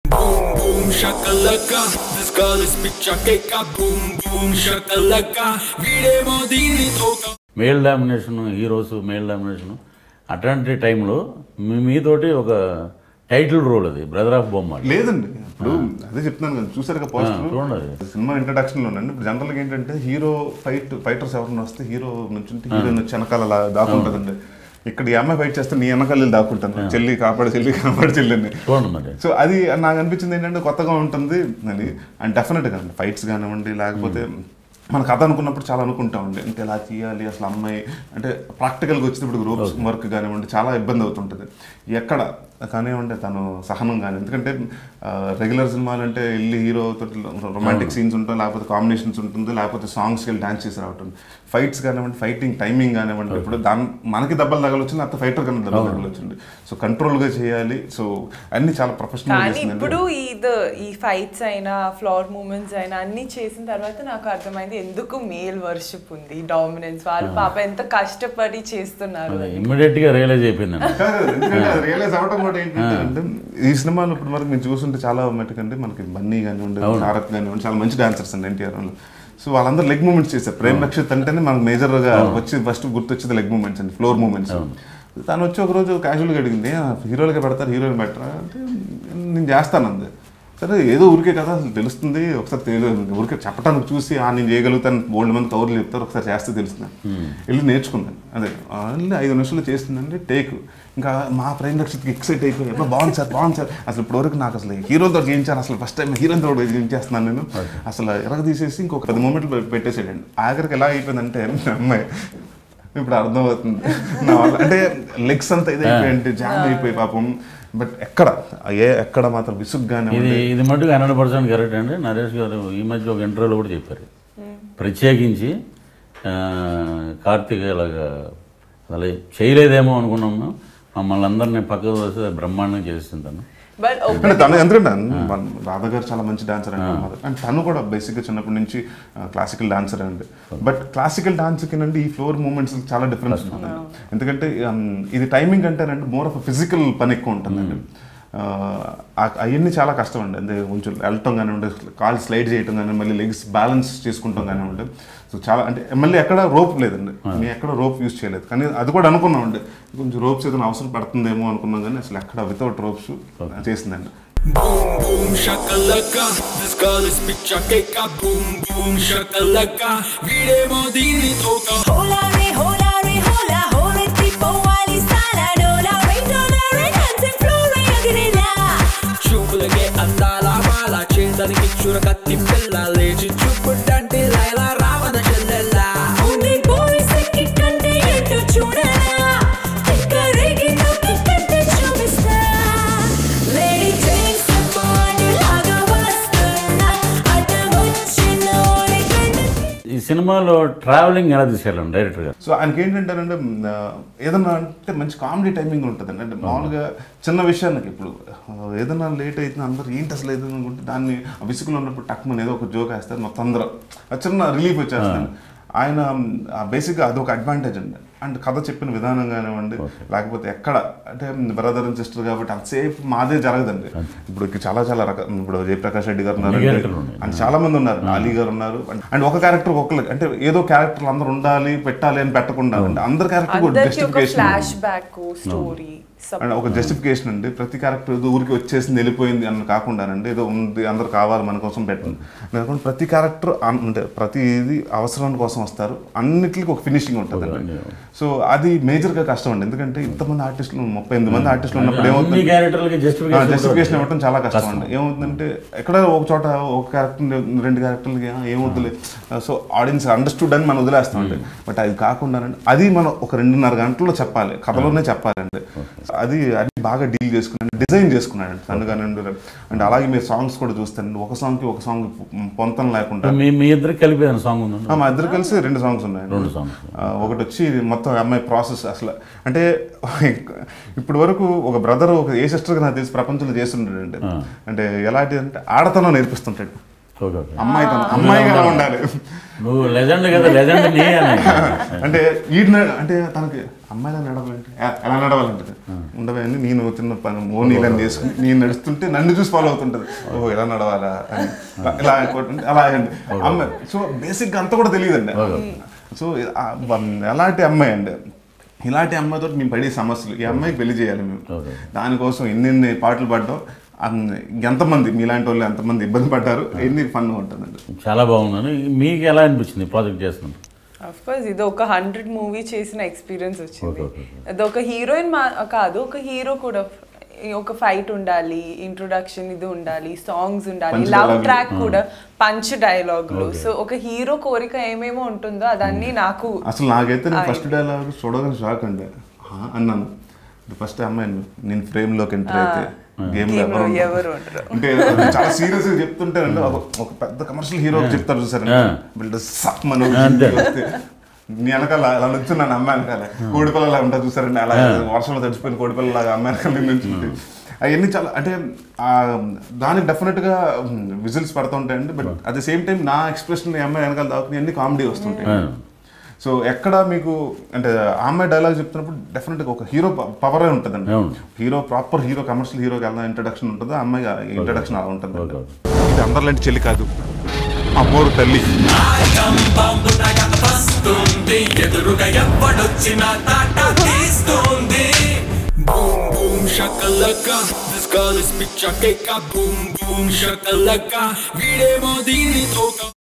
Boom boom shakalaka This girl is picture cake Boom boom shakalaka వీడేమో దీని తోక male domination heroes male domination అట్లాంటి టైంలో మీ మీతోటి ఒక టైటిల్ రోల్ అది బ్రదర్ ఆఫ్ బొమ్మ లేదండి ఇప్పుడు అదే చెప్తున్నాను కదా చూసారు ఆ, చూడండి అది. పాజిటివ్ సినిమా ఇంట్రడక్షన్ లో ఇప్పుడు జనరల్ గా ఏంటంటే హీరో ఫైట్ ఫైటర్స్ ఎవరైనా వస్తే హీరో నుంచి హీరోయిన్ వచ్చి వెనకాల అలా దాక్కుంటుందండి ఇక్కడ ఈ అమ్మాయి ఫైట్ చేస్తే నీ వెనకాల వెళ్ళి దాక్కుంటాను చెల్లి కాపాడు చెల్లి కాపాడు చెల్లిని చూడండి మరి సో అది నాకు అనిపించింది ఏంటంటే కొత్తగా ఉంటుంది అది అండ్ డెఫినెట్గా ఫైట్స్ కానివ్వండి లేకపోతే మన కథ అనుకున్నప్పుడు చాలా అనుకుంటామండి అంటే ఎలా చేయాలి అసలు అమ్మాయి అంటే ప్రాక్టికల్గా వచ్చినప్పుడు గ్రూప్స్ వర్క్ కానివ్వండి చాలా ఇబ్బంది అవుతుంటుంది ఎక్కడ కానివ్వండి తను సహనం కానీ ఎందుకంటే రెగ్యులర్ సినిమాలు అంటే వెళ్ళి హీరో రొమాంటిక్ సీన్స్ ఉంటాయి లేకపోతే కాంబినేషన్స్ ఉంటుంది లేకపోతే సాంగ్స్కి వెళ్ళి డాన్స్ చేసి రావటం ఫైట్స్ కానివ్వండి ఫైటింగ్ టైమింగ్ కానివ్వండి ఇప్పుడు దాని మనకి దెబ్బలు తగలొచ్చు లేకపోతే ఫైటర్ కన్నా దెబ్బలు తగలొచ్చు సో కంట్రోల్గా చేయాలి సో అన్ని చాలా ప్రొఫెషనల్ కానీ చేసిందండి ఇప్పుడు ఇది ఈ ఫైట్స్ అయినా ఫ్లోర్ మూమెంట్స్ అయినా అన్ని చేసిన తర్వాత నాకు అర్థమైంది ఎందుకు మేల్ వర్షిప్ ఉంది డామినెన్స్ వాళ్ళు పాప ఎంత కష్టపడి చేస్తున్నారు అది ఇమ్మీడియట్గా రియలైజ్ అయిపోయిందండి కాదు, ఎందుకంటే అది రియలైజ్ అవ్వడం కూడా ఏంటంటే అంటే ఈ సినిమాలో ఇప్పుడు వరకు మీరు చూస్తుంటే చాలా మటుకంటే మనకి బన్నీ కానివ్వండి తారక్ కానివ్వండి చాలా మంచి డాన్సర్స్ అండి ఎన్టీఆర్ వాళ్ళు సో వాళ్ళందరూ లెగ్ మూమెంట్స్ చేశారు ప్రేమ్ నక్షత్ అంటేనే మనకు మేజర్ గా వచ్చి ఫస్ట్ గుర్తొచ్చేది లెగ్ మూమెంట్స్ అండి ఫ్లోర్ మూమెంట్స్ తను వచ్చి ఒక రోజు క్యాజువల్గా అడిగింది "ఆ, హీరోలకే పెడతారు హీరోయిన్ పెట్టరా అంటే నేను చేస్తానంది సరే ఏదో ఊరికే కదా అసలు తెలుస్తుంది ఒకసారి తెలియదు ఊరికే చెప్పడానికి చూసి ఆ నేను చేయగలుగుతాను బోల్డ్ మంది కవర్లు చెప్తారు ఒకసారి చేస్తే తెలుస్తుంది వెళ్ళి నేర్చుకున్నాను అదే ఆ, వెళ్ళి ఐదు నిమిషాలు చేస్తుందంటే టేక్ ఇంకా మా ప్రైమ్ లక్షకి ఎక్సైట్ అయిపోయి "అబ్బా, బాగుంది సార్ బాగుంది సార్ అసలు ఇప్పటివరకు నాకు అసలు హీరోతో చేయించాను అసలు ఫస్ట్ టైం హీరోతో చేయించేస్తున్నాను నేను అసలు ఎరగ తీసేసి ఇంకొక పది మూమెంట్లు పెట్టేసాడండి ఆఖరికి ఎలా అయిపోయిందంటే అమ్మాయి ఇప్పుడు అర్థమవుతుంది నా వల్ల అంటే లెగ్స్ అంతా ఇదైపోయి జామ్ అయిపోయి పాపం బట్ ఎక్కడ ఏ ఎక్కడ మాత్రం విసుగ్గానే ఇది ఇది మటుకు హండ్రెడ్ పర్సెంట్ కరెక్ట్ అండి నరేష్ గారు ఈ మధ్య ఒక ఇంటర్వ్యూలో కూడా చెప్పారు ప్రత్యేకించి ఆ, కార్తీక్ ఇలాగా అసలు చేయలేదేమో అనుకున్నాము మమ్మల్ని అందరినీ పక్కకు వస్తే బ్రహ్మాండం చేస్తుంటాను బట్ అంటే తను ఎందుకంటే మన రాధా గారు చాలా మంచి డాన్సర్ అండి అండ్ తను కూడా బేసిక్గా చిన్నప్పటి నుంచి క్లాసికల్ డాన్సర్ అండి బట్ క్లాసికల్ డాన్స్కి నండి ఈ ఫ్లోర్ మూమెంట్స్ చాలా డిఫరెన్స్ ఉంటుంది ఎందుకంటే um, ఇది టైమింగ్ అంటేనండి మోర్ ఆఫ్ ఫిజికల్ పని ఎక్కువ ఉంటుందండి అవన్నీ చాలా కష్టం అండి అంటే కొంచెం వెళ్ళటం కానివ్వండి కాల్ స్లైడ్ చేయటం కానీ మళ్ళీ లెగ్స్ బ్యాలెన్స్ చేసుకుంటాం కానివ్వండి సో చాలా అంటే మళ్ళీ ఎక్కడ రోప్ లేదండి నేను ఎక్కడ రోప్ యూస్ చేయలేదు కానీ అది కూడా అనుకున్నాం అండి కొంచెం రోప్స్ ఏదైనా అవసరం పడుతుందేమో అనుకున్నాం కానీ అసలు ఎక్కడ వితౌట్ రోప్స్ చేసిందండి Boom boom shakalaka This girl is picture cake Boom boom shakalaka వీడేమో దీని తోక Hola re, hola re, hola, hola tipo alisala, dola re, dola re, dancing floor re, agarela. చూపులకే అందాల మాల చేతనికి చురకత్తి పిల్ల లేచి చూపుడంటే లైలా రావణ చెల్లెల్లా ఉంది boys kick అంటే ఏంటో చూడరా, తిక్క రేగితో kick అంటే చూపిస్తా. Lady James Bond లాగా వస్తున్నా, అడ్డం వచ్చినోడి కంటికి ఈ సినిమాలో ట్రావెలింగ్ ఎలా తీసుకెళ్ళండి డైరెక్టర్ గారు సో ఆయనకి ఏంటంటే ఏదన్నా అంటే మంచి కామెడీ టైమింగ్ ఉంటుందండి అంటే మామూలుగా చిన్న విషయానికి ఇప్పుడు ఆ, ఏదన్నా లేట్ అయితే అందరూ ఏంటి అసలు ఏదైనా అనుకుంటే దాన్ని ఆ విసుగులో ఉన్నప్పుడు టక్మని ఏదో ఒక జోక్ వేస్తారు మొత్తం అందరూ ఆ చిన్న రిలీఫ్ వచ్చేస్తాను ఆయన బేసిక్గా అదొక అడ్వాంటేజ్ అండి అండ్ కథ చెప్పిన విధానం కానివ్వండి లేకపోతే ఎక్కడ అంటే బ్రదర్ అండ్ సిస్టర్ కాబట్టి అంతసేపు మాదే జరగదండి ఇప్పుడు ఇక్కడ చాలా చాలా రకాల ఇప్పుడు జయప్రకాష్ రెడ్డి గారు అన్ని ఉన్నారు characterలు ఉన్నాయి. అండ్ చాలా మంది ఉన్నారు అలీ గారు ఉన్నారు అండ్ ఒక క్యారెక్టర్ ఒక్కరికి అంటే ఏదో క్యారెక్టర్లు అందరూ ఉండాలి పెట్టాలి అని పెట్టకుండా అండి అందరి క్యారెక్టర్ అందరికి ఒక justification flashback story and ఒక జస్టిఫికేషన్ అండి ప్రతి క్యారెక్టర్ ఏదో ఊరికి వచ్చేసింది వెళ్ళిపోయింది అని కాకుండానండి ఏదో ఉంది అందరు కావాలి మన కోసం పెట్టండి లేకుంటే ప్రతి క్యారెక్టర్ అంటే ప్రతి ఇది అవసరం కోసం వస్తారు అన్నిటికీ ఒక ఫినిషింగ్ ఉంటుందండి సో అది మేజర్గా కష్టం అండి ఎందుకంటే ఇంతమంది ఆర్టిస్టులు ముప్పై ఎనిమిది మంది ఆర్టిస్టులు ఉన్నప్పుడు అన్ని ఏమవుతుంది క్యారెక్టర్లకి జస్టిఫికేషన్ జస్టిఫికేషన్ ఇవ్వడం చాలా కష్టం అండి ఏమవుతుందంటే ఎక్కడ ఒక చోట ఒక క్యారెక్టర్ రెండు క్యారెక్టర్లకి ఏమవుతుంది సో ఆడియన్స్ అండర్స్టూడ్ అని మనం వదిలేస్తాం అండి బట్ అది కాకుండా అది మనం ఒక రెండున్నర గంటల్లో చెప్పాలి కథలోనే చెప్పాలండి అది అది బాగా డీల్ చేసుకున్నాను డిజైన్ చేసుకున్నాడు తను కానివ్వండి అండ్ అలాగే మీరు సాంగ్స్ కూడా చూస్తానండి ఒక సాంగ్కి ఒక సాంగ్ పొంతం లేకుండా మీ మీ ఇద్దరికి కలిపి ఏదైనా సాంగ్ ఉందండి ఆ, మా ఇద్దరు కలిసి రెండు సాంగ్స్ ఉన్నాయి రెండు songs. ఒకటి వచ్చి ఇది మొత్తం అమ్మాయి ప్రాసెస్ అసలు అంటే ఇప్పటి వరకు ఒక బ్రదర్ ఒక ఏ సిస్టర్గా నాకు తెలిసి ప్రపంచంలో చేస్తుంటాడండి అంటే ఎలాంటి అంటే ఆడతనం నేర్పిస్తుంటాడు ఓకే ఓకే అమ్మాయి తన అమ్మాయిగా ఎలా ఉండాలి నువ్వు లెజెండ్ కదా లెజెండ్ నీ అని అంటే ఈయన అంటే తనకి అమ్మాయిలా నడవాలంటే ఎ- ఎలా నడవాలంటే ఉండవని నేను చిన్న పని మోనీలని చేసుకుని నేను నడుస్తుంటే నన్ను చూసి ఫాలో అవుతుంటది ఓ ఎలా నడవాలా అని ఇలా అనుకుంటుంటే అలా అండి అమ్మాయి సో బేసిక్గా అంతా కూడా తెలియదండి సో ఆ వన్- ఎలాంటి అమ్మాయి అండి ఇలాంటి అమ్మాయితో మేము పడే సమస్యలు ఈ అమ్మాయికి పెళ్లి చేయాలి మేము Okay. దానికోసం ఎన్నెన్ని పాటలు పడ్డాం అన్ని- ఎంతమంది మీలాంటి వాళ్ళు ఎంతమంది ఇబ్బంది పడ్డారు ఎన్ని ఫన్ ఉంటుందండి చాలా బాగుందని మీకు ఎలా అనిపించింది ప్రాజెక్ట్ చేస్తున్నప్పుడు అఫ్ కోర్స్ ఇది ఒక హండ్రెడ్ మూవీ చేసిన ఎక్స్పీరియన్స్ వచ్చింది Okay, okay, అది ఒక హీరోయిన్ మా కాదు ఒక హీరో కూడా ఒక ఫైట్ ఉండాలి ఇంట్రొడక్షన్ ఇది ఉండాలి సాంగ్స్ ఉండాలి Punch లవ్ dialogue. ట్రాక్ కూడా పంచ్ డైలాగులు సో ఒక హీరో కోరిక ఏమేమో ఉంటుందో అదన్నీ నాకు అసలు నాకైతే నేను ఆ, ఫస్ట్ డైలాగ్ చూడగానే షాక్ అండి "హా?" అన్నాను ఫస్ట్ అమ్మాయి నేను ఫ్రేమ్ లోకి ఎంటర్ అయితే గేమ్ లో Game ఎవరు లో ఉండరు. ఎవరు ఉండరు. అంటే చాలా సీరియస్ గా చెప్తుంటారండి ఒక ఒక పెద్ద కమర్షియల్ హీరో చెప్తారు చూసారండి ఆ. వీళ్ళు సప్ మన అంతే. వస్తే నీ వెనకాల అలా నుంచున్నాను అమ్మాయి వెనకాల కోడి పిల్లలా ఉంటా చూసారండి అలా వర్షంలో తడిచిపోయిన కోడి పిల్లలాగా అమ్మాయి వెనకాల నుంచుంటే అవన్నీ చాలా అంటే ఆ దానికి డెఫినెట్ గా విజిల్స్ పడుతూ ఉంటాయండి but at the same time నా ఎక్స్ప్రెషన్ అమ్మాయి వెనకాల తాగుతుంది అన్ని కామెడీ వస్తుంటాయి సో ఎక్కడ మీకు అంటే ఆ అమ్మాయి డైలాగ్ చెప్తున్నప్పుడు డెఫినెట్గా ఒక హీరో పవర్ ఉంటుందండి అవును. హీరో ప్రాపర్ హీరో కమర్షియల్ హీరోకి ఎలా ఇంట్రడక్షన్ ఉంటుందో ఆ అమ్మాయి ఇంట్రడక్షన్ అలా ఉంటుంది ఓకే ఓకే ఇది అందరిలాంటి చెల్లి కాదు అమ్మోరు తల్లి వస్తుంది ఎదురుగా ఎవ్వడొచ్చినా తాట తీస్తుంది బూమ్ బూమ్ షకలక దిస్ గర్ల్ ఇస్ పిచ్చ కేక బూమ్ బూమ్ షకలక వీడేమో దీనితో